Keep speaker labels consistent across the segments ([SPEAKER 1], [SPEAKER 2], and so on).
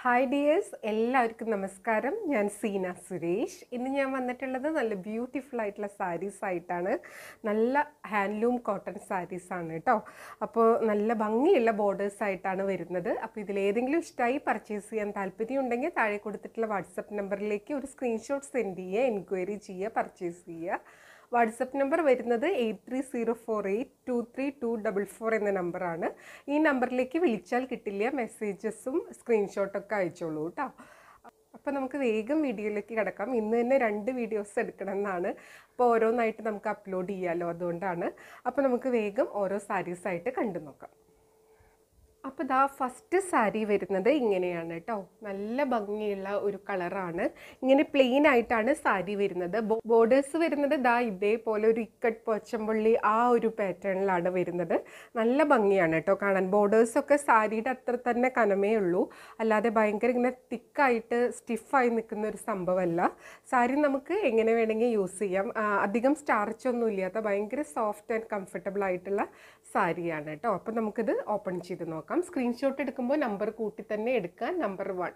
[SPEAKER 1] hi dears എല്ലാവർക്കും നമസ്കാരം ഞാൻ സീന സുരേഷ് ഇന്ന് ഞാൻ വന്നിട്ടുള്ളത് നല്ല ബ്യൂട്ടിഫുൾ ആയിട്ടുള്ള സാരീസ് ആയിട്ടാണ് നല്ല ഹാൻഡ്ലൂം കോട്ടൺ സാരീസ് ആണ് കേട്ടോ അപ്പോൾ നല്ല ഭംഗിയുള്ള ബോർഡേഴ്സ് ആയിട്ടാണ് വരുന്നത് അപ്പോൾ ഇതിലേതെങ്കിലും ഇഷ്ടമായി പർച്ചേസ് ചെയ്യാൻ താല്പര്യം ഉണ്ടെങ്കിൽ താഴെ കൊടുത്തിട്ടുള്ള വാട്സപ്പ് നമ്പറിലേക്ക് ഒരു സ്ക്രീൻഷോട്ട് സെൻഡ് ചെയ്യുക എൻക്വയറി ചെയ്യുക പർച്ചേസ് ചെയ്യുക വാട്സപ്പ് നമ്പർ വരുന്നത് eight three zero four eight two three two double four എന്ന നമ്പറാണ് ഈ നമ്പറിലേക്ക് വിളിച്ചാൽ കിട്ടില്ല മെസ്സേജസും സ്ക്രീൻഷോട്ടൊക്കെ അയച്ചോളൂ കേട്ടോ അപ്പോൾ നമുക്ക് വേഗം വീഡിയോയിലേക്ക് കിടക്കാം ഇന്ന് തന്നെ രണ്ട് വീഡിയോസ് എടുക്കണം എന്നാണ് അപ്പോൾ ഓരോന്നായിട്ട് നമുക്ക് അപ്ലോഡ് ചെയ്യാമല്ലോ അതുകൊണ്ടാണ് അപ്പോൾ നമുക്ക് വേഗം ഓരോ സാരീസായിട്ട് കണ്ടു നോക്കാം അപ്പോൾ ദാ ഫസ്റ്റ് സാരി വരുന്നത് ഇങ്ങനെയാണ് കേട്ടോ നല്ല ഭംഗിയുള്ള ഒരു കളറാണ് ഇങ്ങനെ പ്ലെയിൻ ആയിട്ടാണ് സാരി വരുന്നത് ബോർഡേഴ്സ് വരുന്നത് ദാ ഇതേപോലെ ഒരു ഇക്കട്ട് പോച്ചമ്പള്ളി ആ ഒരു പാറ്റേണിലാണ് വരുന്നത് നല്ല ഭംഗിയാണ് കേട്ടോ കാണാൻ ബോർഡേഴ്സൊക്കെ സാരിയുടെ അത്ര തന്നെ കനമേ ഉള്ളൂ അല്ലാതെ ഭയങ്കര ഇങ്ങനെ തിക്കായിട്ട് സ്റ്റിഫായി നിൽക്കുന്ന ഒരു സംഭവമല്ല സാരി നമുക്ക് എങ്ങനെ വേണമെങ്കിൽ യൂസ് ചെയ്യാം ആ, അധികം സ്റ്റാർച്ച് ഒന്നും ഇല്ലാത്ത ഭയങ്കര സോഫ്റ്റ് ആൻഡ് കംഫർട്ടബിൾ ആയിട്ടുള്ള സാരിയാണ് കേട്ടോ അപ്പോൾ നമുക്കിത് ഓപ്പൺ ചെയ്ത് നോക്കാം സ്ക്രീൻഷോട്ട് എടുക്കുമ്പോൾ നമ്പർ കൂട്ടി തന്നെ എടുക്കാൻ നമ്പർ വൺ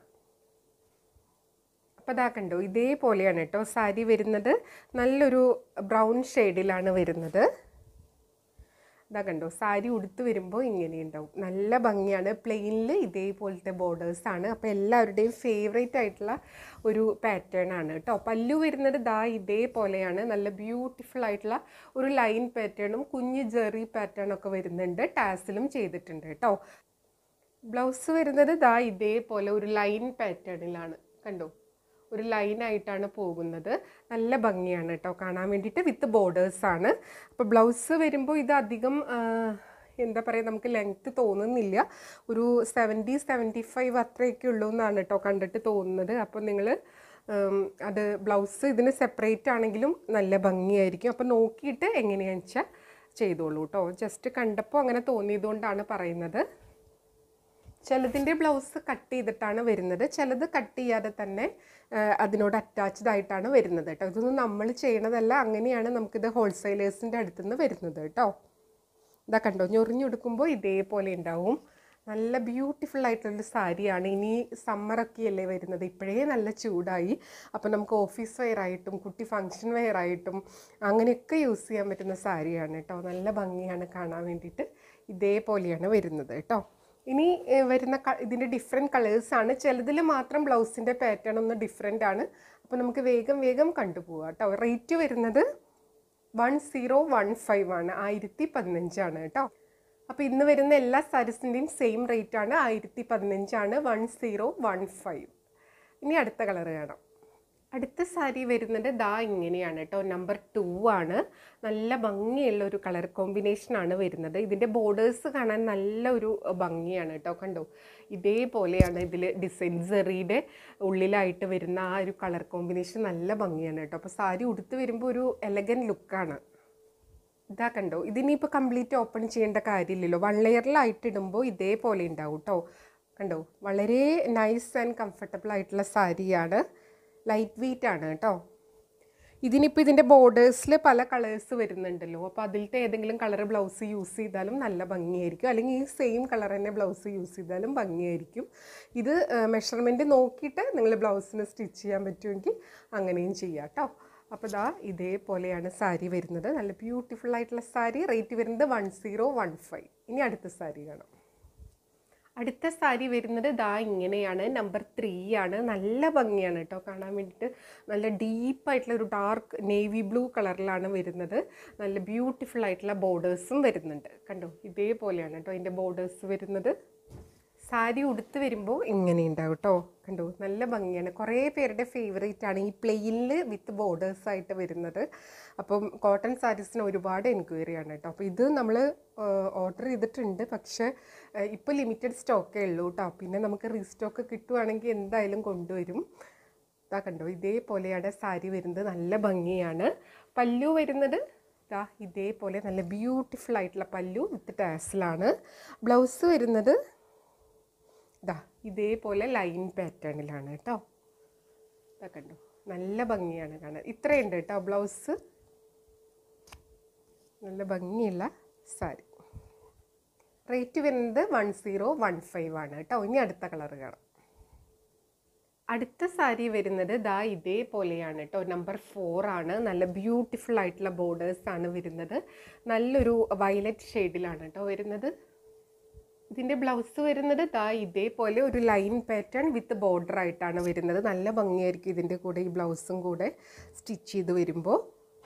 [SPEAKER 1] അപ്പോൾ ഇതാ കണ്ടോ ഇതേപോലെയാണ് കേട്ടോ സാരി വരുന്നത് നല്ലൊരു ബ്രൗൺ ഷെയ്ഡിലാണ് വരുന്നത് ഇതാ കണ്ടോ സാരി ഉടുത്ത് വരുമ്പോൾ ഇങ്ങനെ ഉണ്ടാവും നല്ല ഭംഗിയാണ് പ്ലെയിനിൽ ഇതേപോലത്തെ ബോർഡേഴ്സ് ആണ് അപ്പോൾ എല്ലാവരുടെയും ഫേവറേറ്റ് ആയിട്ടുള്ള ഒരു പാറ്റേൺ ആണ് കേട്ടോ പല്ലു വരുന്നത് ദാ ഇതേപോലെയാണ് നല്ല ബ്യൂട്ടിഫുൾ ആയിട്ടുള്ള ഒരു ലൈൻ പാറ്റേണും കുഞ്ഞ് ജെറി പാറ്റേൺ ഒക്കെ വരുന്നുണ്ട് ടാസിലും ചെയ്തിട്ടുണ്ട് കേട്ടോ ബ്ലൗസ് വരുന്നത് ദാ ഇതേപോലെ ഒരു ലൈൻ പാറ്റേണിലാണ് കണ്ടോ ഒരു ലൈനായിട്ടാണ് പോകുന്നത് നല്ല ഭംഗിയാണ് കേട്ടോ കാണാൻ വേണ്ടിയിട്ട് വിത്ത് ബോർഡേഴ്സ് ആണ് അപ്പോൾ ബ്ലൗസ് വരുമ്പോൾ ഇത് അധികം ആ, എന്താ പറയുക നമുക്ക് ലെങ്ത്ത് തോന്നുന്നില്ല ഒരു സെവൻറ്റി സെവൻറ്റി ഫൈവ് അത്രയൊക്കെ ഉള്ളൂ എന്നാണ് കേട്ടോ കണ്ടിട്ട് തോന്നുന്നത് അപ്പോൾ നിങ്ങൾ അത് ബ്ലൗസ് ഇതിന് സെപ്പറേറ്റ് ആണെങ്കിലും നല്ല ഭംഗിയായിരിക്കും അപ്പോൾ നോക്കിയിട്ട് എങ്ങനെയാണെന്ന് വെച്ചാൽ ചെയ്തോളൂ കേട്ടോ ജസ്റ്റ് കണ്ടപ്പോൾ അങ്ങനെ തോന്നിയതുകൊണ്ടാണ് പറയുന്നത് ചിലതിൻ്റെ ബ്ലൗസ് കട്ട് ചെയ്തിട്ടാണ് വരുന്നത് ചിലത് കട്ട് ചെയ്യാതെ തന്നെ ആ, അതിനോട് അറ്റാച്ച്ഡ് ആയിട്ടാണ് വരുന്നത് കേട്ടോ ഇതൊന്നും നമ്മൾ ചെയ്യണതല്ല അങ്ങനെയാണ് നമുക്കിത് ഹോൾസെയിലേഴ്സിൻ്റെ അടുത്ത് നിന്ന് വരുന്നത് കേട്ടോ ഇതാ കണ്ടോ ഞൊറിഞ്ഞെടുക്കുമ്പോൾ ഇതേപോലെ ഉണ്ടാവും നല്ല ബ്യൂട്ടിഫുൾ ആയിട്ടുള്ളൊരു സാരിയാണ് ഇനി സമ്മറൊക്കെ അല്ലേ വരുന്നത് ഇപ്പോഴേ നല്ല ചൂടായി അപ്പോൾ നമുക്ക് ഓഫീസ് വെയർ ആയിട്ടും കുട്ടി ഫങ്ഷൻ വെയർ ആയിട്ടും അങ്ങനെയൊക്കെ യൂസ് ചെയ്യാൻ പറ്റുന്ന സാരിയാണ് കേട്ടോ നല്ല ഭംഗിയാണ് കാണാൻ വേണ്ടിയിട്ട് ഇതേപോലെയാണ് വരുന്നത് കേട്ടോ ഇനി ഏഹ്, വരുന്ന ക ഇതിൻ്റെ ഡിഫറെൻറ്റ് കളേഴ്സാണ് ചിലതിൽ മാത്രം ബ്ലൗസിൻ്റെ പാറ്റേൺ ഒന്ന് ഡിഫറെൻ്റ് ആണ് അപ്പോൾ നമുക്ക് വേഗം വേഗം കണ്ടുപോകാം കേട്ടോ റേറ്റ് വരുന്നത് വൺ സീറോ വൺ ഫൈവ് ആണ് ആയിരത്തി പതിനഞ്ചാണ് കേട്ടോ അപ്പോൾ ഇന്ന് വരുന്ന എല്ലാ സാരീസിൻ്റെയും സെയിം റേറ്റ് ആണ് ആയിരത്തി പതിനഞ്ചാണ് വൺ സീറോ വൺ ഫൈവ് ഇനി അടുത്ത കളർ കാണാം അടുത്ത സാരി വരുന്നത് ദാ ഇങ്ങനെയാണ് കേട്ടോ നമ്പർ ടു ആണ് നല്ല ഭംഗിയുള്ള ഒരു കളർ കോമ്പിനേഷനാണ് വരുന്നത് ഇതിൻ്റെ ബോർഡേഴ്സ് കാണാൻ നല്ല ഒരു ഭംഗിയാണ് കേട്ടോ കണ്ടോ ഇതേപോലെയാണ് ഇതിൽ ഡിസൈൻ സെറിയുടെ ഉള്ളിലായിട്ട് വരുന്ന ആ ഒരു കളർ കോമ്പിനേഷൻ നല്ല ഭംഗിയാണ് കേട്ടോ അപ്പോൾ സാരി ഉടുത്ത് വരുമ്പോൾ ഒരു എലഗൻ ലുക്കാണ് ഇതാ കണ്ടോ ഇതിനിപ്പോൾ കംപ്ലീറ്റ് ഓപ്പൺ ചെയ്യേണ്ട കാര്യമില്ലല്ലോ വൺ ലെയറിലായിട്ട് ഇടുമ്പോൾ ഇതേപോലെ ഉണ്ടാവും കേട്ടോ കണ്ടോ വളരെ നൈസ് ആൻഡ് കംഫർട്ടബിൾ ആയിട്ടുള്ള സാരിയാണ് ലൈറ്റ് വെയിറ്റ് ആണ് കേട്ടോ ഇതിനിപ്പോൾ ഇതിൻ്റെ ബോർഡേഴ്സിൽ പല കളേഴ്സ് വരുന്നുണ്ടല്ലോ അപ്പോൾ അതിലത്തെ ഏതെങ്കിലും കളർ ബ്ലൗസ് യൂസ് ചെയ്താലും നല്ല ഭംഗിയായിരിക്കും അല്ലെങ്കിൽ ഈ സെയിം കളർ തന്നെ ബ്ലൗസ് യൂസ് ചെയ്താലും ഭംഗിയായിരിക്കും ഇത് മെഷർമെൻറ്റ് നോക്കിയിട്ട് നിങ്ങൾ ബ്ലൗസിന് സ്റ്റിച്ച് ചെയ്യാൻ പറ്റുമെങ്കിൽ അങ്ങനെയും ചെയ്യാം കേട്ടോ അപ്പോൾ ദാ ഇതേപോലെയാണ് സാരി വരുന്നത് നല്ല ബ്യൂട്ടിഫുൾ ആയിട്ടുള്ള സാരി റേറ്റ് വരുന്നത് വൺ സീറോ വൺ ഫൈവ് ഇനി അടുത്ത സാരി കാണാം അടുത്ത സാരി വരുന്നത് ദാ ഇങ്ങനെയാണ് നമ്പർ ത്രീ ആണ് നല്ല ഭംഗിയാണ് കേട്ടോ കാണാൻ വേണ്ടിയിട്ട് നല്ല ഡീപ്പായിട്ടുള്ള ഒരു ഡാർക്ക് നേവി ബ്ലൂ കളറിലാണ് വരുന്നത് നല്ല ബ്യൂട്ടിഫുൾ ആയിട്ടുള്ള ബോർഡേഴ്സും വരുന്നുണ്ട് കണ്ടോ ഇതേപോലെയാണ് കേട്ടോ അതിൻ്റെ ബോർഡേഴ്സ് വരുന്നത് സാരി ഉടുത്ത് വരുമ്പോൾ ഇങ്ങനെ ഉണ്ടാവും കേട്ടോ കണ്ടോ നല്ല ഭംഗിയാണ് കുറേ പേരുടെ ഫേവറേറ്റ് ആണ് ഈ പ്ലെയിനിൽ വിത്ത് ബോർഡേഴ്സ് ആയിട്ട് വരുന്നത് അപ്പം കോട്ടൺ സാരീസിന് ഒരുപാട് എൻക്വയറി ആണ് കേട്ടോ അപ്പോൾ ഇത് നമ്മൾ ഓർഡർ ചെയ്തിട്ടുണ്ട് പക്ഷേ ഇപ്പോൾ ലിമിറ്റഡ് സ്റ്റോക്കേ ഉള്ളൂ കേട്ടോ പിന്നെ നമുക്ക് റീസ്റ്റോക്ക് കിട്ടുവാണെങ്കിൽ എന്തായാലും കൊണ്ടുവരും ഇതാ കണ്ടോ ഇതേപോലെയാണ് സാരി വരുന്നത് നല്ല ഭംഗിയാണ് പല്ലു വരുന്നത് ഇതാ ഇതേപോലെ നല്ല ബ്യൂട്ടിഫുൾ ആയിട്ടുള്ള പല്ലു വിത്ത് ടാസിലാണ് ബ്ലൗസ് വരുന്നത് ഇതാ ഇതേപോലെ ലൈൻ പാറ്റേണിലാണ് കേട്ടോ ഇതാ കണ്ടോ നല്ല ഭംഗിയാണ് കാണാൻ ഇത്രയുണ്ട് കേട്ടോ ബ്ലൗസ് നല്ല ഭംഗിയുള്ള സാരി റേറ്റ് വരുന്നത് വൺ സീറോ വൺ ഫൈവ് ആണ് കേട്ടോ ഇനി അടുത്ത കളർ കാണാം അടുത്ത സാരി വരുന്നത് ദാ ഇതേപോലെയാണ് കേട്ടോ നമ്പർ ഫോർ ആണ് നല്ല ബ്യൂട്ടിഫുൾ ആയിട്ടുള്ള ബോർഡേഴ്സ് ആണ് വരുന്നത് നല്ലൊരു വയലറ്റ് ഷെയ്ഡിലാണ് കേട്ടോ വരുന്നത് ഇതിൻ്റെ ബ്ലൗസ് വരുന്നത് ദാ ഇതേപോലെ ഒരു ലൈൻ പാറ്റേൺ വിത്ത് ബോർഡർ ആയിട്ടാണ് വരുന്നത് നല്ല ഭംഗിയായിരിക്കും ഇതിൻ്റെ കൂടെ ഈ ബ്ലൗസും കൂടെ സ്റ്റിച്ച് ചെയ്ത് വരുമ്പോൾ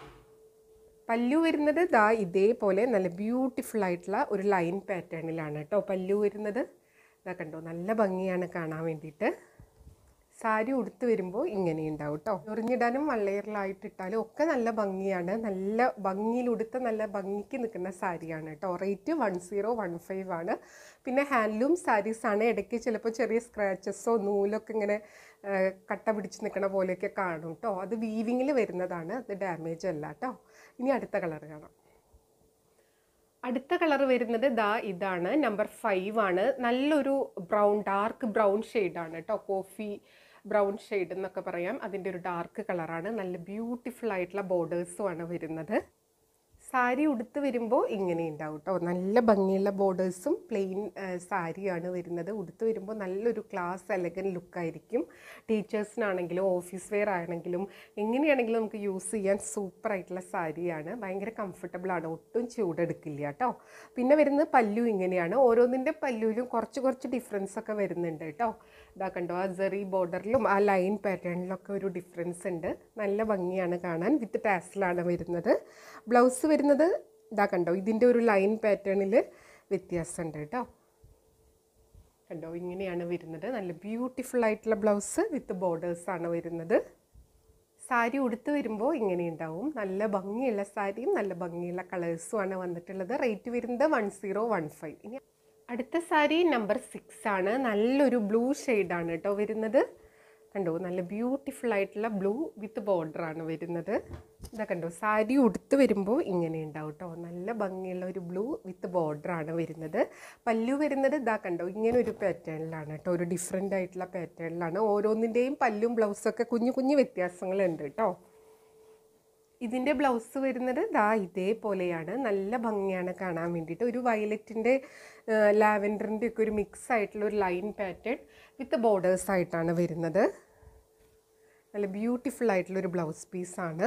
[SPEAKER 1] പല്ലു വരുന്നത് ദാ ഇതേപോലെ നല്ല ബ്യൂട്ടിഫുൾ ആയിട്ടുള്ള ഒരു ലൈൻ പാറ്റേണിലാണ് കേട്ടോ പല്ലു വരുന്നത് ഇതാ കണ്ടോ നല്ല ഭംഗിയാണ് കാണാൻ വേണ്ടിയിട്ട് സാരി ഉടുത്ത് വരുമ്പോൾ ഇങ്ങനെ ഉണ്ടാവും കേട്ടോ ചൊറിഞ്ഞിടാനും വള്ളയറിലായിട്ട് ഇട്ടാലും ഒക്കെ നല്ല ഭംഗിയാണ് നല്ല ഭംഗിയിൽ ഉടുത്ത നല്ല ഭംഗിക്ക് നിൽക്കുന്ന സാരിയാണ് കേട്ടോ rate one zero one five ആണ് പിന്നെ ഹാൻഡ്ലൂം സാരീസ് ആണ് ഇടയ്ക്ക് ചിലപ്പോൾ ചെറിയ സ്ക്രാച്ചസോ നൂലൊക്കെ ഇങ്ങനെ ആ, കട്ട പിടിച്ച് നിൽക്കണ പോലെയൊക്കെ കാണും കേട്ടോ അത് വീവിങ്ങിൽ വരുന്നതാണ് അത് ഡാമേജ് അല്ല കേട്ടോ ഇനി അടുത്ത കളർ കാണാം അടുത്ത കളർ വരുന്നത് ദാ ഇതാണ് നമ്പർ ഫൈവ് ആണ് നല്ലൊരു ബ്രൗൺ ഡാർക്ക് ബ്രൗൺ ഷെയ്ഡാണ് കേട്ടോ കോഫി ബ്രൗൺ ഷെയ്ഡ് എന്നൊക്കെ പറയാം അതിൻ്റെ ഒരു ഡാർക്ക് കളറാണ് നല്ല ബ്യൂട്ടിഫുൾ ആയിട്ടുള്ള ബോർഡേഴ്സും ആണ് വരുന്നത് സാരി ഉടുത്ത് വരുമ്പോൾ ഇങ്ങനെ ഉണ്ടാവും കേട്ടോ നല്ല ഭംഗിയുള്ള ബോർഡേഴ്സും പ്ലെയിൻ സാരിയാണ് വരുന്നത് ഉടുത്ത് വരുമ്പോൾ നല്ലൊരു ക്ലാസ് എലഗൻ ലുക്കായിരിക്കും ടീച്ചേഴ്സിനാണെങ്കിലും ഓഫീസ് വെയർ ആണെങ്കിലും എങ്ങനെയാണെങ്കിലും നമുക്ക് യൂസ് ചെയ്യാൻ സൂപ്പർ ആയിട്ടുള്ള സാരിയാണ് ഭയങ്കര കംഫർട്ടബിൾ ആണ് ഒട്ടും ചൂടെടുക്കില്ല കേട്ടോ പിന്നെ വരുന്നത് പല്ലു ഇങ്ങനെയാണ് ഓരോന്നിൻ്റെ പല്ലുവിലും കുറച്ച് കുറച്ച് ഡിഫറൻസ് ഒക്കെ വരുന്നുണ്ട് കേട്ടോ ഇതാ കണ്ടോ ആ ജെറി ബോർഡറിലും ആ ലൈൻ പാറ്റേണിലൊക്കെ ഒരു ഡിഫറൻസ് ഉണ്ട് നല്ല ഭംഗിയാണ് കാണാൻ വിത്ത് ടാസിലാണ് വരുന്നത് ബ്ലൗസ് വരുന്നത് ഇതാ കണ്ടോ ഇതിൻ്റെ ഒരു ലൈൻ പാറ്റേണിൽ വ്യത്യാസമുണ്ട് കേട്ടോ കണ്ടോ ഇങ്ങനെയാണ് വരുന്നത് നല്ല ബ്യൂട്ടിഫുൾ ആയിട്ടുള്ള ബ്ലൗസ് വിത്ത് ബോർഡേഴ്സ് ആണ് വരുന്നത് സാരി ഉടുത്ത് വരുമ്പോൾ ഇങ്ങനെ ഉണ്ടാവും നല്ല ഭംഗിയുള്ള സാരിയും നല്ല ഭംഗിയുള്ള കളേഴ്സും ആണ് വന്നിട്ടുള്ളത് റേറ്റ് വരുന്നത് വൺ സീറോ വൺ ഫൈവ് ഇനി അടുത്ത സാരി നമ്പർ സിക്സ് ആണ് നല്ലൊരു ബ്ലൂ ഷെയ്ഡാണ് കേട്ടോ വരുന്നത് കണ്ടോ നല്ല ബ്യൂട്ടിഫുൾ ആയിട്ടുള്ള ബ്ലൂ വിത്ത് ബോർഡർ ആണ് വരുന്നത് ഇതാ കണ്ടോ സാരി ഉടുത്ത് വരുമ്പോൾ ഇങ്ങനെ ഉണ്ടാവും കേട്ടോ നല്ല ഭംഗിയുള്ള ഒരു ബ്ലൂ വിത്ത് ബോർഡർ ആണ് വരുന്നത് പല്ലു വരുന്നത് ഇതാ കണ്ടോ ഇങ്ങനെ ഒരു പാറ്റേണിലാണ് കേട്ടോ ഒരു ഡിഫറെൻ്റ് ആയിട്ടുള്ള പാറ്റേണിലാണ് ഓരോന്നിൻ്റെയും പല്ലും ബ്ലൗസൊക്കെ കുഞ്ഞു കുഞ്ഞു വ്യത്യാസങ്ങളുണ്ട് കേട്ടോ ഇതിൻ്റെ ബ്ലൗസ് വരുന്നത് ദാ ഇതേപോലെയാണ് നല്ല ഭംഗിയാണ് കാണാൻ വേണ്ടിയിട്ട് ഒരു വയലറ്റിൻ്റെ ലാവൻഡറിൻ്റെ ഒക്കെ ഒരു മിക്സ് ആയിട്ടുള്ള ഒരു ലൈൻ പാറ്റേൺ വിത്ത് ബോർഡേഴ്സ് ആയിട്ടാണ് വരുന്നത് നല്ല ബ്യൂട്ടിഫുൾ ആയിട്ടുള്ള ഒരു ബ്ലൗസ് പീസാണ്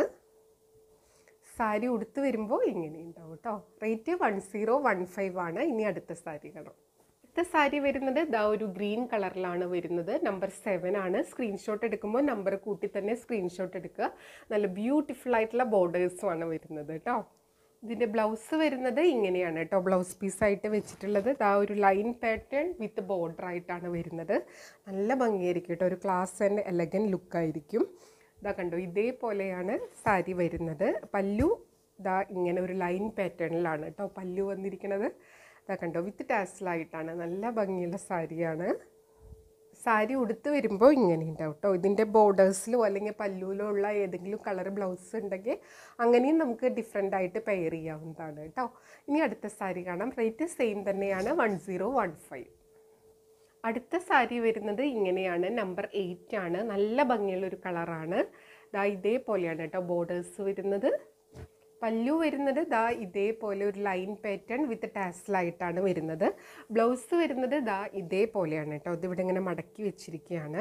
[SPEAKER 1] സാരി ഉടുത്ത് വരുമ്പോൾ ഇങ്ങനെ ഉണ്ടാവും കേട്ടോ rate one zero one five ആണ് ഇനി അടുത്ത സാരി കാണാം അടുത്ത സാരി വരുന്നത് ദാ ഒരു ഗ്രീൻ കളറിലാണ് വരുന്നത് നമ്പർ സെവൻ ആണ് സ്ക്രീൻഷോട്ട് എടുക്കുമ്പോൾ നമ്പർ കൂട്ടി തന്നെ സ്ക്രീൻഷോട്ട് എടുക്കുക നല്ല ബ്യൂട്ടിഫുൾ ആയിട്ടുള്ള ബോർഡേഴ്സും ആണ് വരുന്നത് കേട്ടോ ഇതിൻ്റെ ബ്ലൗസ് വരുന്നത് ഇങ്ങനെയാണ് കേട്ടോ ബ്ലൗസ് പീസായിട്ട് വെച്ചിട്ടുള്ളത് ദാ ഒരു ലൈൻ പാറ്റേൺ വിത്ത് ബോർഡർ ആയിട്ടാണ് വരുന്നത് നല്ല ഭംഗിയായിരിക്കും കേട്ടോ ഒരു ക്ലാസ് ആൻഡ് എലഗൻ ലുക്കായിരിക്കും ഇതാ കണ്ടോ ഇതേപോലെയാണ് സാരി വരുന്നത് പല്ലു ഇതാ ഇങ്ങനെ ഒരു ലൈൻ പാറ്റേണിലാണ് കേട്ടോ പല്ലു വന്നിരിക്കുന്നത് ഇതാ കണ്ടോ വിത്ത് ടാസിലായിട്ടാണ് നല്ല ഭംഗിയുള്ള സാരിയാണ് സാരി ഉടുത്ത് വരുമ്പോൾ ഇങ്ങനെ ഉണ്ടാവും കേട്ടോ ഇതിൻ്റെ ബോർഡേഴ്സിലോ അല്ലെങ്കിൽ പല്ലുവിലോ ഉള്ള ഏതെങ്കിലും കളർ ബ്ലൗസ് ഉണ്ടെങ്കിൽ അങ്ങനെയും നമുക്ക് ഡിഫറെൻ്റ് ആയിട്ട് പെയർ ചെയ്യാവുന്നതാണ് കേട്ടോ ഇനി അടുത്ത സാരി കാണാം റേറ്റ് സെയിം തന്നെയാണ് വൺ സീറോ വൺ ഫൈവ് അടുത്ത സാരി വരുന്നത് ഇങ്ങനെയാണ് നമ്പർ എയ്റ്റ് ആണ് നല്ല ഭംഗിയുള്ള ഒരു കളറാണ് ദാ ഇതേപോലെയാണ് കേട്ടോ ബോർഡേഴ്സ് വരുന്നത് പല്ലു വരുന്നത് ദാ ഇതേപോലെ ഒരു ലൈൻ പാറ്റേൺ വിത്ത് ടാസിലായിട്ടാണ് വരുന്നത് ബ്ലൗസ് വരുന്നത് ദാ ഇതേപോലെയാണ് കേട്ടോ ഇതിവിടെ ഇങ്ങനെ മടക്കി വെച്ചിരിക്കുകയാണ്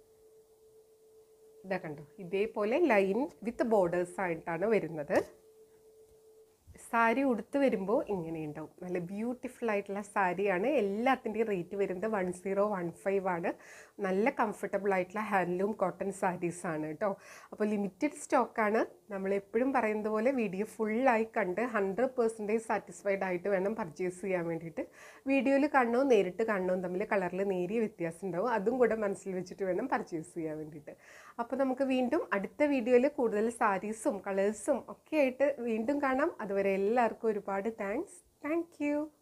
[SPEAKER 1] ഇതാ കണ്ടോ ഇതേപോലെ ലൈൻ വിത്ത് ബോർഡേഴ്സ് ആയിട്ടാണ് വരുന്നത് സാരി ഉടുത്ത് വരുമ്പോൾ ഇങ്ങനെ ഉണ്ടാവും നല്ല ബ്യൂട്ടിഫുൾ ആയിട്ടുള്ള സാരിയാണ് എല്ലാത്തിൻ്റെയും റേറ്റ് വരുന്നത് വൺ സീറോ വൺ ഫൈവ് ആണ് നല്ല കംഫർട്ടബിൾ ആയിട്ടുള്ള ഹാൻഡ്ലൂം കോട്ടൺ സാരീസ് ആണ് കേട്ടോ അപ്പോൾ ലിമിറ്റഡ് സ്റ്റോക്കാണ് നമ്മൾ എപ്പോഴും പറയുന്നത് പോലെ വീഡിയോ ഫുള്ളായി കണ്ട് ഹൺഡ്രഡ് പെർസെൻറ്റേജ് സാറ്റിസ്ഫൈഡ് ആയിട്ട് വേണം പർച്ചേസ് ചെയ്യാൻ വേണ്ടിയിട്ട് വീഡിയോയിൽ കാണണോ നേരിട്ട് കാണണോ തമ്മിൽ കളറിൽ നേരിയ വ്യത്യാസം ഉണ്ടാവും അതും കൂടെ മനസ്സിൽ വെച്ചിട്ട് വേണം പർച്ചേസ് ചെയ്യാൻ വേണ്ടിയിട്ട് അപ്പോൾ നമുക്ക് വീണ്ടും അടുത്ത വീഡിയോയിൽ കൂടുതൽ സാരീസും കളേഴ്സും ഒക്കെ ആയിട്ട് വീണ്ടും കാണാം അതുവരെ എല്ലാവർക്കും ഒരുപാട് താങ്ക്സ് താങ്ക്